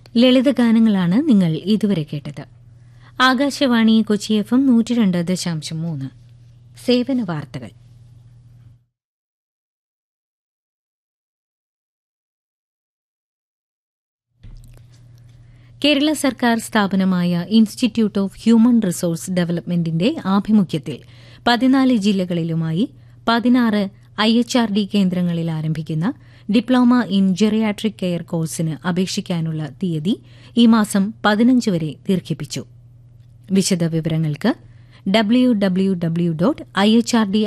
ലളിതഗാനങ്ങളാണ് നിങ്ങൾ ഇതുവരെ കേട്ടത് ആകാശവാണി കൊച്ചി എഫ് എം നൂറ്റി രണ്ട് ദശാംശം മൂന്ന് സേവന വാർത്തകൾ കേരള സർക്കാർ സ്ഥാപനമായ ഇൻസ്റ്റിറ്റ്യൂട്ട് ഓഫ് ഹ്യൂമൻ റിസോഴ്സ് ഡെവലപ്മെന്റിന്റെ ആഭിമുഖ്യത്തിൽ പതിനാല് ജില്ലകളിലുമായി പതിനാറ് ഐ എച്ച് ആർ ഡി കേന്ദ്രങ്ങളിൽ ആരംഭിക്കുന്ന ഡിപ്ലോമ ഇൻ ജെറിയാട്രിക് കെയർ കോഴ്സിന് അപേക്ഷിക്കാനുള്ള തീയതി ഈ മാസം പതിനഞ്ച് വരെ ദീർഘിപ്പിച്ചു വിശദവിവരങ്ങൾക്ക് W W W dot I H R D